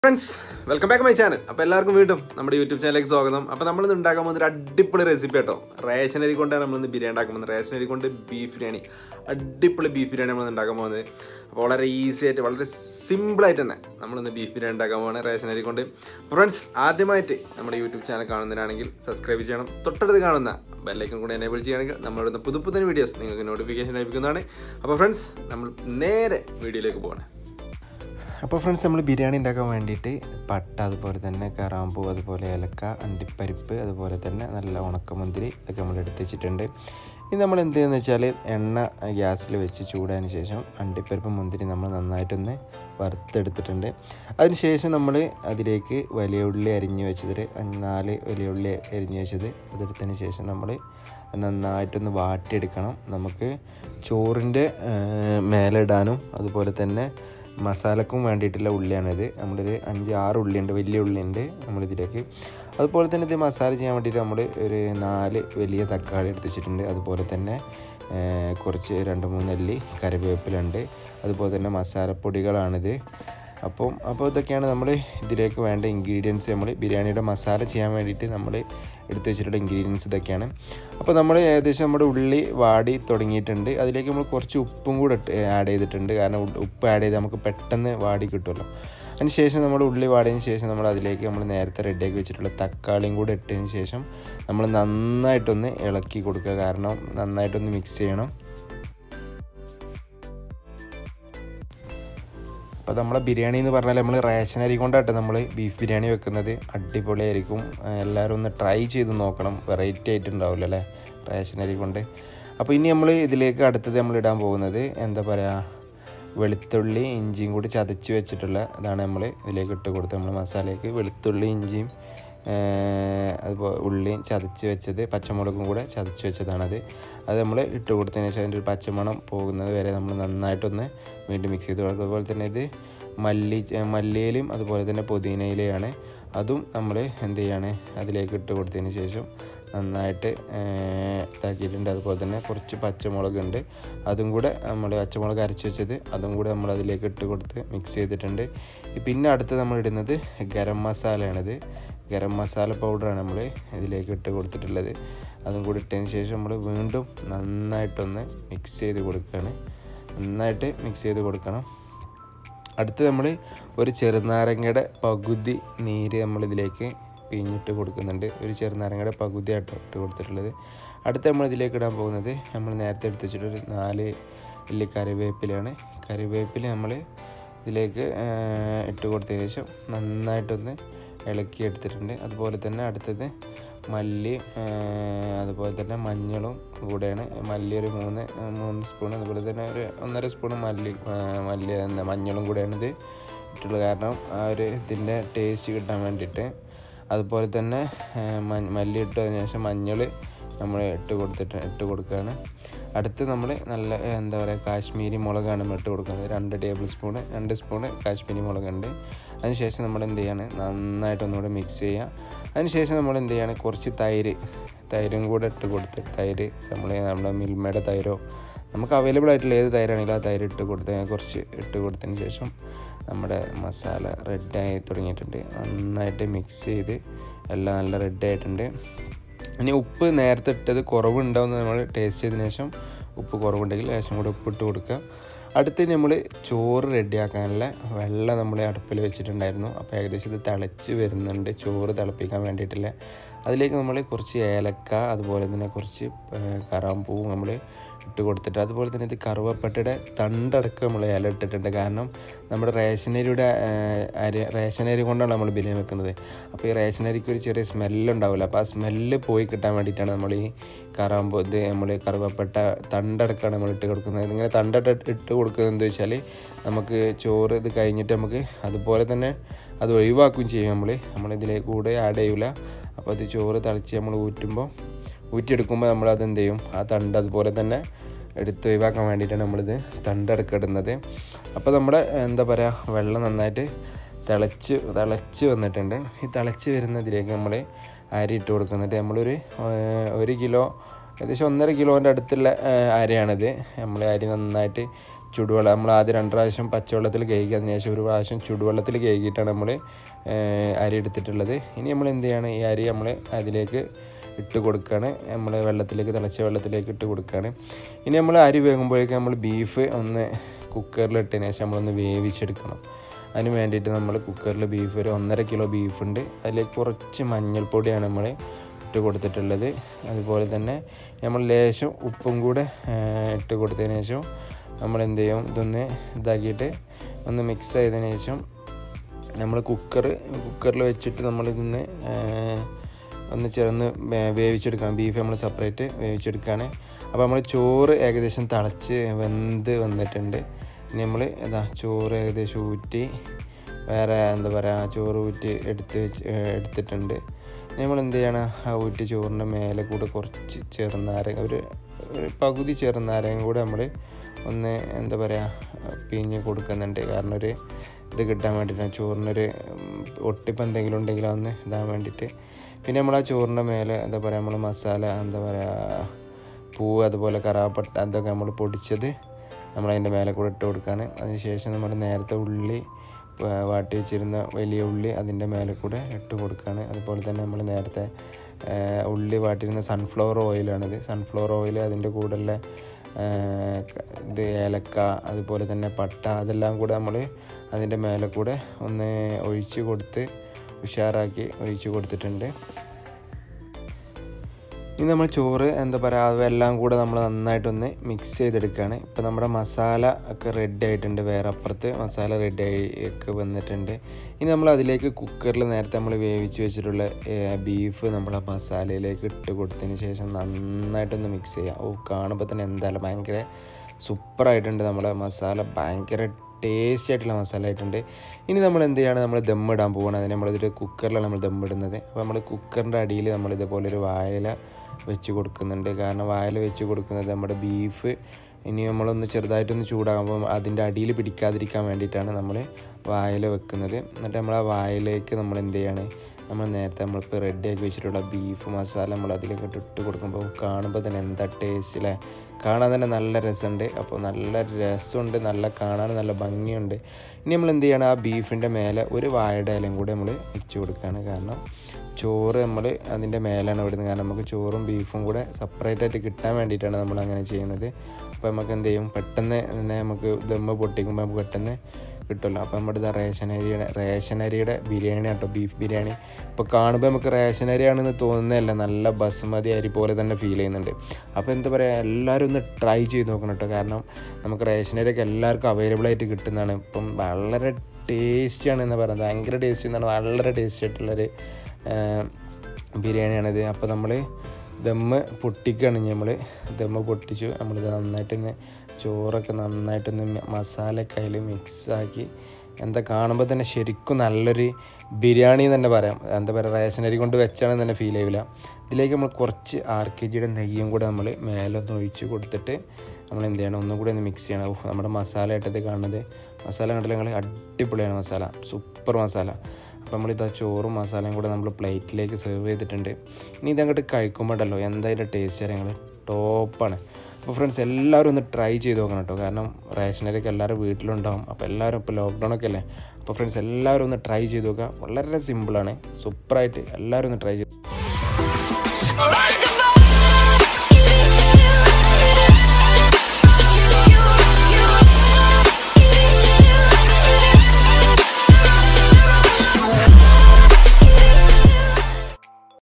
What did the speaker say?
friends welcome back my channel അപ്പോൾ എല്ലാവർക്കും വീണ്ടും നമ്മുടെ യൂട്യൂബ് ചാനലിലേക്ക് സ്വാഗതം അപ്പോൾ നമ്മൾ ഇന്ന് ഉണ്ടാക്കാൻ പോകുന്ന ഒരു അടിപൊളി റെസിപ്പി കേട്ടോ റേഷൻ അരി കൊണ്ടാണ് നമ്മൾ ഇന്ന് ബിരിയാണി ഉണ്ടാക്കാൻ പോകുന്നത് റേഷൻ അരി കൊണ്ട് ബീഫ് ബിരിയാണി അടിപൊളി ബീഫ് ബിരിയാണി നമ്മൾ ഉണ്ടാക്കാൻ പോകുന്നത് അപ്പോൾ വളരെ ഈസി ആയിട്ട് വളരെ സിമ്പിളായിട്ട് തന്നെ നമ്മളിന്ന് ബീഫ് ബിരിയാണി ഉണ്ടാക്കാൻ പോകുന്നത് റേഷൻ അരി കൊണ്ട് ഫ്രണ്ട്സ് ആദ്യമായിട്ട് നമ്മുടെ യൂട്യൂബ് ചാനൽ കാണുന്നതിനാണെങ്കിൽ സബ്സ്ക്രൈബ് ചെയ്യണം തൊട്ടടുത്ത് കാണുന്ന ബെല്ലൈക്കൺ കൂടി എനേബിൾ ചെയ്യുകയാണെങ്കിൽ നമ്മളിടുന്ന പുതു പുതിയ വീഡിയോസ് നിങ്ങൾക്ക് നോട്ടിഫിക്കേഷൻ ലഭിക്കുന്നതാണ് അപ്പോൾ ഫ്രണ്ട്സ് നമ്മൾ നേരെ വീഡിയോയിലേക്ക് പോകണം അപ്പോൾ ഫ്രണ്ട്സ് നമ്മൾ ബിരിയാണി ഉണ്ടാക്കാൻ വേണ്ടിയിട്ട് പട്ട അതുപോലെ തന്നെ കറാമ്പൂ അതുപോലെ ഏലക്ക അണ്ടിപ്പരിപ്പ് അതുപോലെ തന്നെ നല്ല ഉണക്കമുന്തിരി ഇതൊക്കെ നമ്മൾ എടുത്ത് വെച്ചിട്ടുണ്ട് ഇത് നമ്മൾ എന്ത് ചെയ്യുന്നത് വെച്ചാൽ എണ്ണ ഗ്യാസിൽ വെച്ച് ചൂടായതിന് ശേഷം അണ്ടിപ്പരിപ്പ് മുന്തിരി നമ്മൾ നന്നായിട്ടൊന്ന് വറുത്തെടുത്തിട്ടുണ്ട് അതിന് ശേഷം നമ്മൾ അതിലേക്ക് വലിയ ഉള്ളി അരിഞ്ഞ് വെച്ചത് നാല് വലിയ ഉള്ളി അരിഞ്ഞ് വെച്ചത് അതെടുത്തതിന് ശേഷം നമ്മൾ നന്നായിട്ടൊന്ന് വാട്ടിയെടുക്കണം നമുക്ക് ചോറിൻ്റെ മേലെ ഇടാനും അതുപോലെ തന്നെ മസാലക്കും വേണ്ടിയിട്ടുള്ള ഉള്ളിയാണിത് നമ്മളൊരു അഞ്ച് ആറ് ഉള്ളിയുണ്ട് വലിയ ഉള്ളിയുണ്ട് നമ്മളിതിലേക്ക് അതുപോലെ തന്നെ ഇത് മസാല ചെയ്യാൻ വേണ്ടിയിട്ട് നമ്മൾ ഒരു നാല് വലിയ തക്കാളി എടുത്ത് വെച്ചിട്ടുണ്ട് അതുപോലെ തന്നെ ഏഹ്, കുറച്ച് രണ്ട് മൂന്ന് അല്ലി കറിവേപ്പിലുണ്ട് അതുപോലെ തന്നെ മസാലപ്പൊടികളാണിത് അപ്പം അപ്പോൾ ഇതൊക്കെയാണ് നമ്മൾ ഇതിലേക്ക് വേണ്ട ഇൻഗ്രീഡിയൻസ് നമ്മൾ ബിരിയാണിയുടെ മസാല ചെയ്യാൻ വേണ്ടിയിട്ട് നമ്മൾ എടുത്ത് വെച്ചിട്ടുള്ള ഇൻഗ്രീഡിയൻസ് ഇതൊക്കെയാണ് അപ്പോൾ നമ്മൾ ഏകദേശം നമ്മുടെ ഉള്ളി വാടി തുടങ്ങിയിട്ടുണ്ട് അതിലേക്ക് നമ്മൾ കുറച്ച് ഉപ്പും കൂടെ ആഡ് ചെയ്തിട്ടുണ്ട് കാരണം ഉ- ഉപ്പ് ആഡ് ചെയ്ത് നമുക്ക് പെട്ടെന്ന് വാടി കിട്ടുമല്ലോ അതിന് ശേഷം നമ്മൾ ഉള്ളി വാടിയതിന് ശേഷം നമ്മൾ അതിലേക്ക് നമ്മൾ നേരത്തെ റെഡിയാക്കി വെച്ചിട്ടുള്ള തക്കാളിയും കൂടെ ഇട്ടതിന് ശേഷം നമ്മൾ നന്നായിട്ടൊന്ന് ഇളക്കി കൊടുക്കുക കാരണം നന്നായിട്ടൊന്ന് മിക്സ് ചെയ്യണം അപ്പോൾ നമ്മളെ ബിരിയാണി എന്ന് പറഞ്ഞാൽ നമ്മൾ റേഷൻ അരി കൊണ്ടായിട്ട് നമ്മൾ ബീഫ് ബിരിയാണി വെക്കുന്നത് അടിപൊളിയായിരിക്കും ഏഹ് എല്ലാവരും ഒന്ന് ട്രൈ ചെയ്ത് നോക്കണം വെറൈറ്റി ആയിട്ട് ഉണ്ടാവില്ല അല്ലേ റേഷൻ അരി കൊണ്ട് അപ്പോൾ ഇനി നമ്മൾ ഇതിലേക്ക് അടുത്തത് നമ്മൾ ഇടാൻ പോകുന്നത് എന്താ പറയുക വെളുത്തുള്ളി ഇഞ്ചിയും കൂടി ചതച്ച് വെച്ചിട്ടുള്ള ഇതാണ് നമ്മൾ ഇതിലേക്ക് ഇട്ട് കൊടുത്തത് നമ്മൾ മസാലയ്ക്ക് വെളുത്തുള്ളി ഇഞ്ചിയും ഏഹ് അതുപോലെ ഉള്ളിയും ചതച്ച് വെച്ചത് പച്ചമുളകും കൂടെ ചതച്ച് വെച്ചതാണത് അത് നമ്മൾ ഇട്ട് കൊടുത്തതിന് ശേഷം അതിൻ്റെ ഒരു പച്ചമണം പോകുന്നത് വരെ നമ്മൾ നന്നായിട്ടൊന്ന് വീണ്ടും മിക്സ് ചെയ്ത് കൊടുക്കുക അതുപോലെ തന്നെ ഇത് മല്ലി മല്ലിയിലും അതുപോലെ തന്നെ പുതിനയിലയാണ് അതും നമ്മൾ എന്ത് ചെയ്യാണ് അതിലേക്ക് ഇട്ട് കൊടുത്തതിന് ശേഷം നന്നായിട്ട് ഏഹ്, ഇതാക്കിയിട്ടുണ്ട് അതുപോലെ തന്നെ കുറച്ച് പച്ചമുളക് ഉണ്ട് അതും കൂടെ നമ്മൾ പച്ചമുളക് അരച്ച് വെച്ചത് അതും കൂടെ നമ്മൾ അതിലേക്ക് ഇട്ട് കൊടുത്ത് മിക്സ് ചെയ്തിട്ടുണ്ട് പിന്നെ അടുത്ത് നമ്മൾ ഇടുന്നത് ഗരം മസാലയാണിത് ഗരം മസാല പൗഡറാണ് നമ്മൾ ഇതിലേക്ക് ഇട്ട് കൊടുത്തിട്ടുള്ളത് അതും കൂടി ഇട്ടതിന് ശേഷം നമ്മൾ വീണ്ടും നന്നായിട്ടൊന്ന് മിക്സ് ചെയ്ത് കൊടുക്കുകയാണ് നന്നായിട്ട് മിക്സ് ചെയ്ത് കൊടുക്കണം അടുത്ത് നമ്മൾ ഒരു ചെറുനാരങ്ങയുടെ പകുതി നീര് നമ്മൾ ഇതിലേക്ക് പിഴിഞ്ഞിട്ട് കൊടുക്കുന്നുണ്ട് ഒരു ചെറുനാരങ്ങയുടെ പകുതി ആയിട്ട് ഇട്ട് കൊടുത്തിട്ടുള്ളത് അടുത്ത് നമ്മൾ ഇതിലേക്ക് ഇടാൻ പോകുന്നത് നമ്മൾ നേരത്തെ എടുത്ത് വെച്ചിട്ടൊരു നാല് ഇല്ലി കറിവേപ്പിലയാണ് കറിവേപ്പില നമ്മൾ ഇതിലേക്ക് ആ, ഇട്ട് കൊടുത്തതിന് ശേഷം നന്നായിട്ടൊന്ന് ഇളക്കി എടുത്തിട്ടുണ്ട് അതുപോലെ തന്നെ അടുത്തത് മല്ലി ആ, അതുപോലെ തന്നെ മഞ്ഞളും കൂടെയാണ് മല്ലി ഒരു മൂന്ന് ആ, മൂന്ന് സ്പൂൺ അതുപോലെ തന്നെ ഒരു ഒന്നര സ്പൂൺ മല്ലി ആ, മല്ലി എന്താ മഞ്ഞളും കൂടെയാണ് ഇത് ഇട്ടുള്ളത് കാരണം ആ ഒരു ഇതിൻ്റെ ടേസ്റ്റ് കിട്ടാൻ വേണ്ടിയിട്ട് അതുപോലെ തന്നെ ആ, മ- മല്ലി ഇട്ടതിന് ശേഷം മഞ്ഞൾ നമ്മൾ ഇട്ട് കൊടുത്തിട്ട് ഇട്ട് കൊടുക്കുകയാണ് അടുത്ത് നമ്മൾ നല്ല എന്താ പറയുക കാശ്മീരി മുളകാണ് നമ്മൾ ഇട്ട് കൊടുക്കുന്നത് രണ്ട് ടേബിൾ സ്പൂണ് രണ്ട് സ്പൂണ് കാശ്മീരി മുളകുണ്ട് അതിനുശേഷം നമ്മൾ എന്ത് ചെയ്യാണ് നന്നായിട്ട് ഒന്നുകൂടെ മിക്സ് ചെയ്യുക അതിനുശേഷം നമ്മൾ എന്ത് ചെയ്യാണ് കുറച്ച് തൈര് തൈരും കൂടെ ഇട്ട് കൊടുത്ത് തൈര് നമ്മൾ നമ്മുടെ മിൽമയുടെ തൈരോ നമുക്ക് അവൈലബിൾ ആയിട്ടുള്ള ഏത് തൈരാണെങ്കിലും ആ തൈര് ഇട്ട് കൊടുത്ത് കുറച്ച് ഇട്ട് കൊടുത്തതിന് ശേഷം നമ്മുടെ മസാല റെഡായി തുടങ്ങിയിട്ടുണ്ട് നന്നായിട്ട് മിക്സ് ചെയ്ത് എല്ലാം നല്ല റെഡായിട്ടുണ്ട് ഇനി ഉപ്പ് നേരത്തെ ഇട്ടത് കുറവുണ്ടാവുന്ന നമ്മൾ ടേസ്റ്റ് ചെയ്തതിന് ശേഷം ഉപ്പ് കുറവുണ്ടെങ്കിൽ ലേശം കൂടെ ഉപ്പ് ഇട്ട് കൊടുക്കുക അടുത്ത് നമ്മൾ ചോറ് റെഡിയാക്കാനുള്ള വെള്ളം നമ്മൾ അടുപ്പിൽ വെച്ചിട്ടുണ്ടായിരുന്നു അപ്പോൾ ഏകദേശം ഇത് തിളച്ച് വരുന്നുണ്ട് ചോറ് തിളപ്പിക്കാൻ വേണ്ടിയിട്ടുള്ള അതിലേക്ക് നമ്മൾ കുറച്ച് ഏലക്ക അതുപോലെ തന്നെ കുറച്ച് ഏഹ്, കറാമ്പൂവും നമ്മൾ ഇട്ട് കൊടുത്തിട്ട് അതുപോലെ തന്നെ ഇത് കറുവപ്പട്ടയുടെ തണ്ടടക്കം നമ്മൾ ഇല ഇട്ടിട്ടുണ്ട് കാരണം നമ്മുടെ റേഷനരിയുടെ ഏഹ്, അരി റേഷനരി കൊണ്ടാണ് നമ്മൾ ബിരിയാണി വെക്കുന്നത് അപ്പോൾ ഈ റേഷനരിക്ക് ഒരു ചെറിയ സ്മെല്ലുണ്ടാവില്ല അപ്പോൾ ആ സ്മെല്ല് പോയി കിട്ടാൻ വേണ്ടിയിട്ടാണ് നമ്മൾ ഈ കറാമ്പൂ ഇത് നമ്മൾ കറുവപ്പട്ട തണ്ടടക്കമാണ് നമ്മൾ ഇട്ട് കൊടുക്കുന്നത് ഇങ്ങനെ തണ്ടട ഇട്ട് കൊടുക്കുന്നത് എന്താ വെച്ചാൽ നമുക്ക് ചോറ് ഇത് കഴിഞ്ഞിട്ട് നമുക്ക് അതുപോലെ തന്നെ അത് ഒഴിവാക്കുകയും ചെയ്യും നമ്മൾ നമ്മളിതിലേക്ക് കൂടെ ആഡ് ചെയ്യില്ല അപ്പോൾ അത് ചോറ് തളിച്ച് നമ്മൾ ഊറ്റുമ്പോൾ ഊറ്റിയെടുക്കുമ്പോൾ നമ്മൾ അത് എന്ത് ചെയ്യും ആ തണ്ട് അതുപോലെ തന്നെ എടുത്ത് ഒഴിവാക്കാൻ വേണ്ടിയിട്ടാണ് നമ്മളിത് തണ്ടടക്കം ഇടുന്നത് അപ്പോൾ നമ്മുടെ എന്താ പറയുക വെള്ളം നന്നായിട്ട് തിളച്ച് തിളച്ച് വന്നിട്ടുണ്ട് ഈ തിളച്ച് വരുന്നതിലേക്ക് നമ്മൾ അരി ഇട്ട് കൊടുക്കുന്നുണ്ട് നമ്മളൊരു ഏഹ്, ഒരു കിലോ ഏകദേശം ഒന്നര കിലോൻ്റെ അടുത്തുള്ള ഏഹ്, അരിയാണിത് നമ്മൾ അരി നന്നായിട്ട് ചുടുവെള്ളം നമ്മൾ ആദ്യം രണ്ട് പ്രാവശ്യം പച്ചവെള്ളത്തിൽ കഴുകി അതിന് ശേഷം ഒരു പ്രാവശ്യം ചുടുവെള്ളത്തിൽ കഴുകിയിട്ടാണ് നമ്മൾ അരി എടുത്തിട്ടുള്ളത് ഇനി നമ്മൾ എന്ത് ചെയ്യാണ് ഈ അരി നമ്മൾ അതിലേക്ക് ഇട്ട് കൊടുക്കുകയാണ് നമ്മൾ വെള്ളത്തിലേക്ക് തിളച്ച വെള്ളത്തിലേക്ക് ഇട്ട് കൊടുക്കുകയാണ് ഇനി നമ്മൾ അരി വേകുമ്പോഴേക്കും നമ്മൾ ബീഫ് ഒന്ന് കുക്കറിൽ ഇട്ടതിന് ശേഷം നമ്മളൊന്ന് വേവിച്ചെടുക്കണം അതിന് വേണ്ടിയിട്ട് നമ്മൾ കുക്കറിൽ ബീഫ് ഒരു ഒന്നര കിലോ ബീഫ് ഉണ്ട് അതിലേക്ക് കുറച്ച് മഞ്ഞൾപ്പൊടിയാണ് നമ്മൾ ഇട്ട് കൊടുത്തിട്ടുള്ളത് അതുപോലെ തന്നെ നമ്മൾ ലേശം ഉപ്പും കൂടെ ആ, ഇട്ട് കൊടുത്തതിന് ശേഷം നമ്മൾ എന്ത് ചെയ്യും ഇതൊന്ന് ഇതാക്കിയിട്ട് ഒന്ന് മിക്സ് ചെയ്തതിന് ശേഷം നമ്മൾ കുക്കർ കുക്കറിൽ വെച്ചിട്ട് നമ്മളിതൊന്ന് ആ, ഒന്ന് ചെറുന്ന് വേ- വേവിച്ചെടുക്കണം ബീഫ് നമ്മൾ സെപ്പറേറ്റ് വേവിച്ചെടുക്കുകയാണ് അപ്പോൾ നമ്മൾ ചോറ് ഏകദേശം തിളച്ച് വെന്ത് വന്നിട്ടുണ്ട് ഇനി നമ്മൾ ഇതാ ചോറ് ഏകദേശം ഊറ്റി വേറെ എന്താ പറയുക ചോറ് ഊറ്റി എടുത്ത് വെച്ച് ഏ, എടുത്തിട്ടുണ്ട് ഇനി നമ്മൾ എന്ത് ചെയ്യണം ആ ഊറ്റി ചോറിൻ്റെ മേലെ കൂടെ കുറച്ച് ചെറുനാരങ്ങ ഒരു ഒരു പകുതി ചെറുനാരങ്ങ കൂടെ നമ്മൾ ഒന്ന് എന്താ പറയുക പിഞ്ഞ് കൊടുക്കുന്നുണ്ട് കാരണം ഒരു ഇത് കിട്ടാൻ വേണ്ടിയിട്ടാണ് ചോറിനൊരു ഉം, ഒട്ടിപ്പ് എന്തെങ്കിലും ഉണ്ടെങ്കിൽ അതൊന്ന് ഇതാൻ വേണ്ടിയിട്ട് പിന്നെ നമ്മൾ ആ ചോറിൻ്റെ മേലെ എന്താ പറയുക നമ്മൾ മസാല എന്താ പറയുക പൂവ് അതുപോലെ കറാപ്പട്ട അതൊക്കെ നമ്മൾ പൊടിച്ചത് നമ്മൾ അതിൻ്റെ മേലെ കൂടെ ഇട്ട് കൊടുക്കുകയാണ് അതിന് ശേഷം നമ്മൾ നേരത്തെ ഉള്ളി വ- വാട്ടി വെച്ചിരുന്ന വലിയ ഉള്ളി അതിൻ്റെ മേലെ കൂടെ ഇട്ട് കൊടുക്കുകയാണ് അതുപോലെ തന്നെ നമ്മൾ നേരത്തെ ആ, ഉള്ളി വാട്ടിയിരുന്ന സൺഫ്ലവർ ഓയിലാണിത് സൺഫ്ലവർ ഓയിൽ അതിൻ്റെ കൂടെയുള്ള ആ, ക- ഇത് ഏലക്ക അതുപോലെ തന്നെ പട്ട അതെല്ലാം കൂടെ നമ്മൾ അതിൻ്റെ മേലെ കൂടെ ഒന്ന് ഒഴിച്ച് കൊടുത്ത് ഉഷാറാക്കി ഒഴിച്ച് കൊടുത്തിട്ടുണ്ട് ഇനി നമ്മൾ ചോറ് എന്താ പറയുക അതെല്ലാം കൂടെ നമ്മൾ നന്നായിട്ടൊന്ന് മിക്സ് ചെയ്തെടുക്കുകയാണ് ഇപ്പോൾ നമ്മുടെ മസാല ഒക്കെ റെഡി ആയിട്ടുണ്ട് വേറെ അപ്പുറത്ത് മസാല റെഡി ആയി ഒക്കെ വന്നിട്ടുണ്ട് ഇനി നമ്മൾ അതിലേക്ക് കുക്കറിൽ നേരത്തെ നമ്മൾ വേവിച്ച് വെച്ചിട്ടുള്ള ബീഫ് നമ്മൾ ആ മസാലയിലേക്ക് ഇട്ട് കൊടുത്തതിന് ശേഷം നന്നായിട്ടൊന്ന് മിക്സ് ചെയ്യുക ഓ കാണുമ്പോൾ തന്നെ എന്തായാലും ഭയങ്കര സൂപ്പറായിട്ടുണ്ട് നമ്മുടെ മസാല ഭയങ്കര ടേസ്റ്റി ആയിട്ടുള്ള മസാല ആയിട്ടുണ്ട് ഇനി നമ്മൾ എന്ത് ചെയ്യാണ് നമ്മൾ ദമ്മിടാൻ പോവുകയാണ് അതിന് നമ്മളിതൊരു കുക്കറിലാണ് നമ്മൾ ദമ്മിടുന്നത് അപ്പോൾ നമ്മൾ കുക്കറിൻ്റെ അടിയിൽ നമ്മൾ ഇതുപോലെ ഒരു വാഴയില വെച്ച് കൊടുക്കുന്നുണ്ട് കാരണം വാഴയില വെച്ച് കൊടുക്കുന്നത് നമ്മുടെ ബീഫ് ഇനി നമ്മളൊന്ന് ചെറുതായിട്ടൊന്ന് ചൂടാകുമ്പോൾ അതിൻ്റെ അടിയിൽ പിടിക്കാതിരിക്കാൻ വേണ്ടിയിട്ടാണ് നമ്മൾ വാഴയില വെക്കുന്നത് എന്നിട്ട് നമ്മൾ ആ വാഴയിലേക്ക് നമ്മൾ എന്ത് ചെയ്യാണ് നമ്മൾ നേരത്തെ നമ്മളിപ്പോൾ റെഡിയാക്കി വെച്ചിട്ടുള്ള ബീഫ് മസാല നമ്മൾ അതിലേക്ക് ഇട്ട് ഇട്ട് കൊടുക്കുമ്പോൾ കാണുമ്പോൾ തന്നെ എന്താ ടേസ്റ്റ് അല്ലേ കാണാൻ തന്നെ നല്ല രസമുണ്ട് അപ്പോൾ നല്ല രസമുണ്ട് നല്ല കാണാൻ നല്ല ഭംഗിയുണ്ട് ഇനി നമ്മൾ എന്ത് ചെയ്യണം ആ ബീഫിൻ്റെ മേലെ ഒരു വാഴയുടെ ഇലയും കൂടി നമ്മൾ വെച്ച് കൊടുക്കുകയാണ് കാരണം ചോറ് നമ്മൾ അതിൻ്റെ മേലാണ് ഇടുന്നത് കാരണം നമുക്ക് ചോറും ബീഫും കൂടെ സെപ്പറേറ്റ് ആയിട്ട് കിട്ടാൻ വേണ്ടിയിട്ടാണ് നമ്മൾ അങ്ങനെ ചെയ്യുന്നത് അപ്പോൾ നമുക്ക് എന്ത് ചെയ്യും പെട്ടെന്ന് തന്നെ നമുക്ക് ദമ്മ് പൊട്ടിക്കുമ്പോൾ നമുക്ക് പെട്ടെന്ന് കിട്ടുമല്ലോ അപ്പോൾ നമ്മുടെ ഇതാ റേഷനരിയുടെ റേഷനരിയുടെ ബിരിയാണി കേട്ടോ ബീഫ് ബിരിയാണി ഇപ്പോൾ കാണുമ്പോൾ നമുക്ക് റേഷനരിയാണെന്ന് തോന്നുന്നതല്ല നല്ല ബസുമതി അരി പോലെ തന്നെ ഫീൽ ചെയ്യുന്നുണ്ട് അപ്പോൾ എന്താ പറയുക എല്ലാവരും ഒന്ന് ട്രൈ ചെയ്ത് നോക്കണം കേട്ടോ കാരണം നമുക്ക് റേഷനരിയൊക്കെ എല്ലാവർക്കും അവൈലബിൾ ആയിട്ട് കിട്ടുന്നതാണ് ഇപ്പം വളരെ ടേസ്റ്റിയാണ് എന്ന് പറയുന്നത് ഭയങ്കര ടേസ്റ്റി എന്നാണ് വളരെ ടേസ്റ്റി ആയിട്ടുള്ളൊരു ആ, ബിരിയാണിയാണിത് അപ്പോൾ നമ്മൾ ദമ്മ് പൊട്ടിക്കുകയാണ് നമ്മൾ ദമ്മ് പൊട്ടിച്ചു നമ്മളിത് നന്നായിട്ടൊന്ന് ചോറൊക്കെ നന്നായിട്ടൊന്ന് മ- മസാലയൊക്കെ അതിൽ മിക്സാക്കി എന്താ കാണുമ്പോൾ തന്നെ ശരിക്കും നല്ലൊരു ബിരിയാണി എന്ന് തന്നെ പറയാം എന്താ പറയുക റേഷനരി കൊണ്ട് വെച്ചാണെന്ന് തന്നെ ഫീൽ ചെയ്യില്ല ഇതിലേക്ക് നമ്മൾ കുറച്ച് ആർ കെ ജിയുടെ നെയ്യും കൂടെ നമ്മൾ മേലൊന്ന് ഒഴിച്ച് കൊടുത്തിട്ട് നമ്മൾ എന്ത് ചെയ്യണം ഒന്നും കൂടി ഒന്ന് മിക്സ് ചെയ്യണം ഓ, നമ്മുടെ മസാല ആയിട്ടത് കാണുന്നത് മസാല കണ്ടില്ല ഞങ്ങൾ അടിപൊളിയാണ് മസാല സൂപ്പർ മസാല അപ്പോൾ നമ്മളിത് ആ ചോറും മസാലയും കൂടെ നമ്മൾ പ്ലേറ്റിലേക്ക് സെർവ് ചെയ്തിട്ടുണ്ട് ഇനി ഇതങ്ങോട്ട് കഴിക്കുമ്പോഴല്ലോ എന്തായാലും ടേസ്റ്റ് ഞങ്ങൾ ടോപ്പാണ് അപ്പോൾ ഫ്രണ്ട്സ് എല്ലാവരും ഒന്ന് ട്രൈ ചെയ്ത് നോക്കണം കേട്ടോ കാരണം റേഷനറിയൊക്കെ എല്ലാവരും വീട്ടിലുണ്ടാവും അപ്പോൾ എല്ലാവരും ഇപ്പോൾ ലോക്ക്ഡൗൺ ഒക്കെ അല്ലേ അപ്പോൾ ഫ്രണ്ട്സ് എല്ലാവരും ഒന്ന് ട്രൈ ചെയ്ത് നോക്കുക വളരെ സിമ്പിളാണ് സൂപ്പറായിട്ട് എല്ലാവരും ഒന്ന് ട്രൈ ചെയ്ത് Right